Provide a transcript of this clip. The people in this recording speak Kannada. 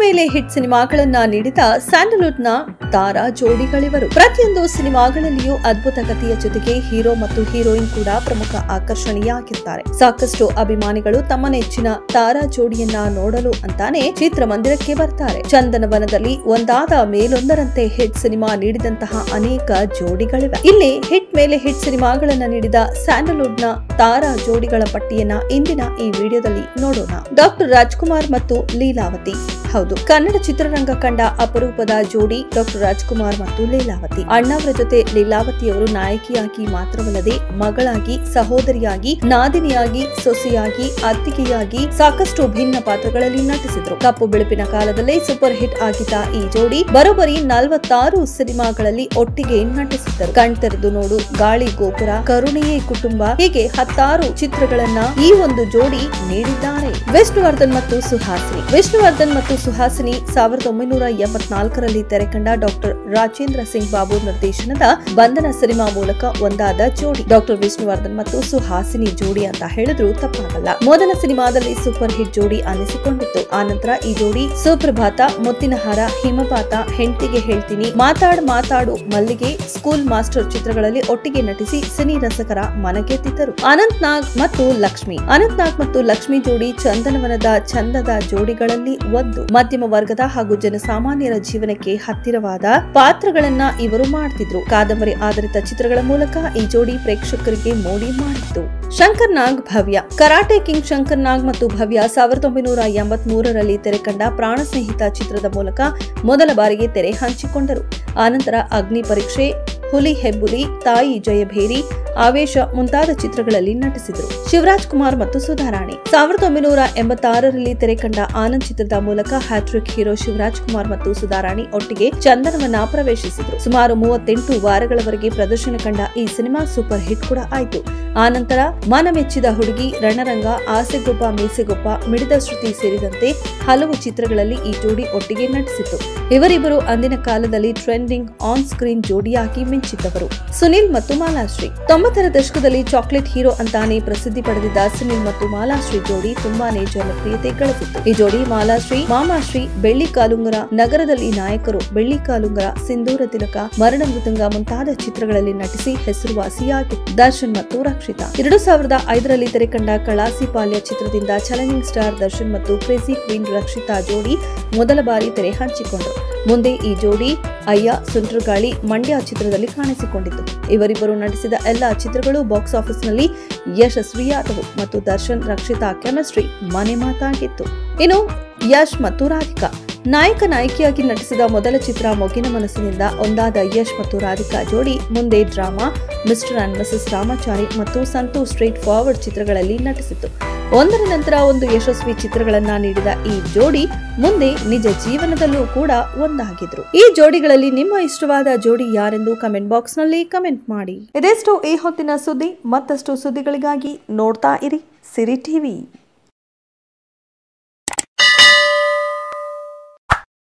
ಮೇಲೆ ಹಿಟ್ ಸಿನಿಮಾಗಳನ್ನ ನೀಡಿದ ಸ್ಯಾಂಡಲ್ವುಡ್ ನ ತಾರಾ ಜೋಡಿಗಳಿವರು ಪ್ರತಿಯೊಂದು ಸಿನಿಮಾಗಳಲ್ಲಿಯೂ ಅದ್ಭುತ ಕಥೆಯ ಜೊತೆಗೆ ಹೀರೋ ಮತ್ತು ಹೀರೋಯಿನ್ ಕೂಡ ಪ್ರಮುಖ ಆಕರ್ಷಣೆಯಾಗಿರ್ತಾರೆ ಸಾಕಷ್ಟು ಅಭಿಮಾನಿಗಳು ತಮ್ಮ ನೆಚ್ಚಿನ ತಾರಾ ಜೋಡಿಯನ್ನ ನೋಡಲು ಅಂತಾನೆ ಚಿತ್ರಮಂದಿರಕ್ಕೆ ಬರ್ತಾರೆ ಚಂದನವನದಲ್ಲಿ ಒಂದಾದ ಮೇಲೊಂದರಂತೆ ಹಿಟ್ ಸಿನಿಮಾ ನೀಡಿದಂತಹ ಅನೇಕ ಜೋಡಿಗಳಿವೆ ಇಲ್ಲಿ ಹಿಟ್ ಮೇಲೆ ಹಿಟ್ ಸಿನಿಮಾಗಳನ್ನ ನೀಡಿದ ಸ್ಯಾಂಡಲ್ವುಡ್ ನ ತಾರಾ ಜೋಡಿಗಳ ಪಟ್ಟಿಯನ್ನ ಇಂದಿನ ಈ ವಿಡಿಯೋದಲ್ಲಿ ನೋಡೋಣ ಡಾಕ್ಟರ್ ರಾಜ್ಕುಮಾರ್ ಮತ್ತು ಲೀಲಾವತಿ ಹೌದು ಕನ್ನಡ ಚಿತ್ರರಂಗ ಕಂಡ ಅಪರೂಪದ ಜೋಡಿ ಡಾಕ್ಟರ್ ರಾಜ್ಕುಮಾರ್ ಮತ್ತು ಲೀಲಾವತಿ ಅಣ್ಣವರ ಜೊತೆ ಲೀಲಾವತಿಯವರು ನಾಯಕಿಯಾಗಿ ಮಾತ್ರವಲ್ಲದೆ ಮಗಳಾಗಿ ಸಹೋದರಿಯಾಗಿ ನಾದಿನಿಯಾಗಿ ಸೊಸೆಯಾಗಿ ಅತ್ತಿಗೆಯಾಗಿ ಸಾಕಷ್ಟು ಭಿನ್ನ ಪಾತ್ರಗಳಲ್ಲಿ ನಟಿಸಿದ್ರು ಕಪ್ಪು ಬಿಳುಪಿನ ಕಾಲದಲ್ಲೇ ಸೂಪರ್ ಹಿಟ್ ಆಗಿದ್ದ ಈ ಜೋಡಿ ಬರೋಬ್ಬರಿ ನಲವತ್ತಾರು ಸಿನಿಮಾಗಳಲ್ಲಿ ಒಟ್ಟಿಗೆ ನಟಿಸಿದ್ದರು ಕಣ್ತೆರೆದು ನೋಡು ಗಾಳಿ ಗೋಪುರ ಕರುಣೆಯೇ ಕುಟುಂಬ ಹೀಗೆ ಹತ್ತಾರು ಚಿತ್ರಗಳನ್ನ ಈ ಒಂದು ಜೋಡಿ ನೀಡಿದ್ದಾರೆ ವಿಷ್ಣುವರ್ಧನ್ ಮತ್ತು ಸುಹಾಸಿನಿ ವಿಷ್ಣುವರ್ಧನ್ ಮತ್ತು ಸುಹಾಸಿನಿ ಸಾವಿರದ ಒಂಬೈನೂರ ಎಂಬತ್ನಾಲ್ಕರಲ್ಲಿ ತೆರೆಕಂಡ ಡಾಕ್ಟರ್ ರಾಜೇಂದ್ರ ಸಿಂಗ್ ಬಾಬು ನಿರ್ದೇಶನದ ಬಂಧನ ಸಿನಿಮಾ ಮೂಲಕ ಒಂದಾದ ಜೋಡಿ ಡಾಕ್ಟರ್ ವಿಷ್ಣುವರ್ಧನ್ ಮತ್ತು ಸುಹಾಸಿನಿ ಜೋಡಿ ಅಂತ ಹೇಳಿದ್ರು ತಪ್ಪಾಗಲ್ಲ ಮೊದಲ ಸಿನಿಮಾದಲ್ಲಿ ಸೂಪರ್ ಹಿಟ್ ಜೋಡಿ ಅನ್ನಿಸಿಕೊಂಡಿತ್ತು ಆನಂತರ ಈ ಜೋಡಿ ಸುಪ್ರಭಾತ ಮುತ್ತಿನಹಾರ ಹಿಮಪಾತ ಹೆಂಡತಿಗೆ ಹೇಳ್ತೀನಿ ಮಾತಾಡ್ ಮಾತಾಡು ಮಲ್ಲಿಗೆ ಸ್ಕೂಲ್ ಮಾಸ್ಟರ್ ಚಿತ್ರಗಳಲ್ಲಿ ಒಟ್ಟಿಗೆ ನಟಿಸಿ ಸಿನಿ ರಸಕರ ಮನಗೆದ್ದಿದ್ದರು ಅನಂತ್ ನಾಗ್ ಮತ್ತು ಲಕ್ಷ್ಮಿ ಅನಂತ್ ನಾಗ್ ಮತ್ತು ಲಕ್ಷ್ಮಿ ಜೋಡಿ ಚಂದನವನದ ಚಂದದ ಜೋಡಿಗಳಲ್ಲಿ ಒಂದು ಮಧ್ಯಮ ವರ್ಗದ ಹಾಗೂ ಜನಸಾಮಾನ್ಯರ ಜೀವನಕ್ಕೆ ಹತ್ತಿರವಾದ ಪಾತ್ರಗಳನ್ನ ಇವರು ಮಾಡ್ತಿದ್ರು ಕಾದಂಬರಿ ಆಧಾರಿತ ಚಿತ್ರಗಳ ಮೂಲಕ ಈ ಜೋಡಿ ಪ್ರೇಕ್ಷಕರಿಗೆ ಮೋಡಿ ಮಾಡಿತ್ತು ಶಂಕರ್ ನಾಗ್ ಭವ್ಯ ಕರಾಟೆ ಕಿಂಗ್ ಶಂಕರ್ ನಾಗ್ ಮತ್ತು ಭವ್ಯ ಸಾವಿರದ ಒಂಬೈನೂರ ಎಂಬತ್ ಮೂರರಲ್ಲಿ ತೆರೆಕಂಡ ಪ್ರಾಣ ಸ್ನೇಹಿತ ಚಿತ್ರದ ಮೂಲಕ ಮೊದಲ ಬಾರಿಗೆ ತೆರೆ ಹಂಚಿಕೊಂಡರು ಆನಂತರ ಅಗ್ನಿ ಪರೀಕ್ಷೆ ಹುಲಿ ಹೆಬ್ಬುಲಿ ತಾಯಿ ಜಯಭೇರಿ ಆವೇಶ ಮುಂತಾದ ಚಿತ್ರಗಳಲ್ಲಿ ನಟಿಸಿದರು ಶಿವರಾಜ್ ಕುಮಾರ್ ಮತ್ತು ಸುಧಾರಾಣಿ ಸಾವಿರದ ಒಂಬೈನೂರ ಎಂಬತ್ತಾರರಲ್ಲಿ ತೆರೆಕಂಡ ಆನಂದ್ ಚಿತ್ರದ ಮೂಲಕ ಹ್ಯಾಟ್ರಿಕ್ ಹೀರೋ ಶಿವರಾಜ್ ಕುಮಾರ್ ಮತ್ತು ಸುಧಾರಾಣಿ ಒಟ್ಟಿಗೆ ಚಂದನವನ್ನ ಪ್ರವೇಶಿಸಿದ್ರು ಸುಮಾರು ಮೂವತ್ತೆಂಟು ವಾರಗಳವರೆಗೆ ಪ್ರದರ್ಶನ ಕಂಡ ಈ ಸಿನಿಮಾ ಸೂಪರ್ ಹಿಟ್ ಕೂಡ ಆಯಿತು ಆನಂತರ ಮನಮೆಚ್ಚಿದ ಹುಡುಗಿ ರಣರಂಗ ಆಸೆಗೊಬ್ಬ ಮೀಸೆಗೊಬ್ಬ ಮಿಡಿದ ಶ್ರುತಿ ಸೇರಿದಂತೆ ಹಲವು ಚಿತ್ರಗಳಲ್ಲಿ ಈ ಜೋಡಿ ಒಟ್ಟಿಗೆ ನಟಿಸಿತು ಇವರಿಬ್ಬರು ಅಂದಿನ ಕಾಲದಲ್ಲಿ ಟ್ರೆಂಡಿಂಗ್ ಆನ್ ಸ್ಕ್ರೀನ್ ಜೋಡಿಯಾಗಿ ಮಿಂಚಿದ್ದವರು ಸುನಿಲ್ ಮತ್ತು ಮಾಲಾಶ್ರೀ ತೊಂಬತ್ತರ ದಶಕದಲ್ಲಿ ಚಾಕ್ಲೇಟ್ ಹೀರೋ ಅಂತಾನೆ ಪ್ರಸಿದ್ಧಿ ಪಡೆದಿದ್ದ ಸುನಿಲ್ ಮತ್ತು ಮಾಲಾಶ್ರೀ ಜೋಡಿ ತುಂಬಾನೇ ಜನಪ್ರಿಯತೆ ಗಳಿಸಿತ್ತು ಈ ಜೋಡಿ ಮಾಲಾಶ್ರೀ ಮಾಮಾಶ್ರೀ ಬೆಳ್ಳಿ ಕಾಲುಂಗರ ನಗರದಲ್ಲಿ ನಾಯಕರು ಬೆಳ್ಳಿ ಕಾಲುಂಗರ ಸಿಂಧೂರ ತಿಲಕ ಮರಣ ಮೃದಂಗ ಮುಂತಾದ ಚಿತ್ರಗಳಲ್ಲಿ ನಟಿಸಿ ಹೆಸರುವಾಸಿಯಾಗಿತ್ತು ದರ್ಶನ್ ಮತ್ತು ರಕ್ಷಿತಾ ಎರಡು ಸಾವಿರದ ಐದರಲ್ಲಿ ತೆರೆಕಂಡ ಕಳಾಸಿ ಪಾಲ್ಯ ಚಿತ್ರದಿಂದ ಚಾಲೆಂಜಿಂಗ್ ಸ್ಟಾರ್ ದರ್ಶನ್ ಮತ್ತು ಕ್ರೇಜಿ ಕ್ವೀನ್ ರಕ್ಷಿತಾ ಜೋಡಿ ಮೊದಲ ಬಾರಿ ತೆರೆ ಹಂಚಿಕೊಂಡರು ಮುಂದೆ ಈ ಜೋಡಿ ಅಯ್ಯ ಸುಂಟ್ರಗಾಳಿ ಮಂಡ್ಯ ಚಿತ್ರದಲ್ಲಿ ಕಾಣಿಸಿಕೊಂಡಿತು ಇವರಿಬ್ಬರು ನಟಿಸಿದ ಎಲ್ಲಾ ಚಿತ್ರಗಳು ಬಾಕ್ಸ್ ಆಫೀಸ್ನಲ್ಲಿ ಯಶಸ್ವಿಯಾದವು ಮತ್ತು ದರ್ಶನ್ ರಕ್ಷಿತಾ ಕೆಮಿಸ್ಟ್ರಿ ಮನೆ ಮಾತಾಗಿತ್ತು ಇನ್ನು ಯಶ್ ಮತ್ತು ರಾಧಿಕಾ ನಾಯಕ ನಾಯಕಿಯಾಗಿ ನಟಿಸಿದ ಮೊದಲ ಚಿತ್ರ ಮೊಗ್ಗಿನ ಮನಸ್ಸಿನಿಂದ ಒಂದಾದ ಯಶ್ ಮತ್ತು ರಾಧಿಕಾ ಜೋಡಿ ಮುಂದೆ drama mister and Mrs Ramachari ಮತ್ತು ಸಂತೋಷ್ ಸ್ಟ್ರೇಟ್ ಫಾರ್ವರ್ಡ್ ಚಿತ್ರಗಳಲ್ಲಿ ನಟಿಸಿತು ಒಂದರ ನಂತರ ಒಂದು ಯಶಸ್ವಿ ಚಿತ್ರಗಳನ್ನ ನೀಡಿದ ಈ ಜೋಡಿ ಮುಂದೆ ನಿಜ ಜೀವನದಲ್ಲೂ ಕೂಡ ಒಂದಾಗಿದ್ರು ಈ ಜೋಡಿಗಳಲ್ಲಿ ನಿಮ್ಮ ಇಷ್ಟವಾದ ಜೋಡಿ ಯಾರೆಂದು ಕಮೆಂಟ್ ಬಾಕ್ಸ್ ನಲ್ಲಿ ಕಮೆಂಟ್ ಮಾಡಿ ಇದೆಷ್ಟು ಈ ಹೊತ್ತಿನ ಸುದ್ದಿ ಮತ್ತಷ್ಟು ಸುದ್ದಿಗಳಿಗಾಗಿ ನೋಡ್ತಾ ಇರಿ ಸಿರಿ ಟಿವಿ